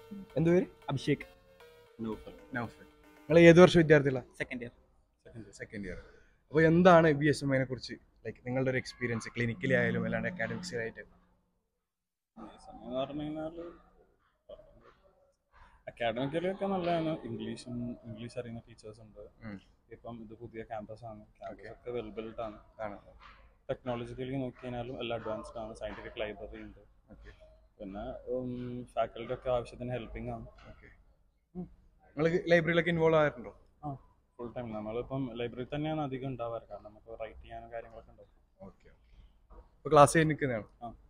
എന്ത് പേര് അഭിഷേക് നൗഫൽ നൗഫൽ നിങ്ങൾ ഏത് വർഷം വിദ്യാർത്ഥികളാണ് സെക്കൻഡ് ഇയർ സെക്കൻഡ് ഇയർ അപ്പോൾ എന്താണ് ബി എസ് എം ഐനെ കുറിച്ച് ലൈക്ക് നിങ്ങളുടെ ഒരു എക്സ്പീരിയൻസ് ക്ലിനിക്കലി ആയാലും അല്ലാണ്ട് അക്കാഡമിക്സിലായിട്ട് സമയം എന്ന് പറഞ്ഞു കഴിഞ്ഞാൽ അക്കാഡമിക്കലി ഒക്കെ നല്ലതാണ് ഇംഗ്ലീഷും ഇംഗ്ലീഷ് അറിയുന്ന ടീച്ചേഴ്സ് ഉണ്ട് ഉം. ഇപ്പം ഇത് പുതിയ ക്യാമ്പസ് ആണ് ക്യാമ്പസ് ഒക്കെ വെൽ ബിൽഡ് ആണ് ആണ് ടെക്നോളജിക്കലി നോക്കി കഴിഞ്ഞാലും എല്ലാം അഡ്വാൻസ്ഡ് ആണ് സയന്റിഫിക് ലൈബ്രറി ഉണ്ട് ഓക്കെ പിന്നെ ഫാക്കൽറ്റി ഒക്കെ ആവശ്യത്തിന് ഹെൽപ്പിംഗ് ആണ് ഓക്കെ നിങ്ങൾ ലൈബ്രറിയിലൊക്കെ ഇൻവോൾവ് ആയിട്ടുണ്ടോ ഫുൾ ടൈം നമ്മളിപ്പം ലൈബ്രറി തന്നെയാണ് അധികം ഉണ്ടാവാറ് കാരണം നമുക്ക് റൈറ്റ് ചെയ്യാനും കാര്യങ്ങളൊക്കെ ഉണ്ടാവും ഓക്കെ അപ്പോൾ ക്ലാസ് കഴിഞ്ഞ് നിൽക്കുന്നതാണ് ആ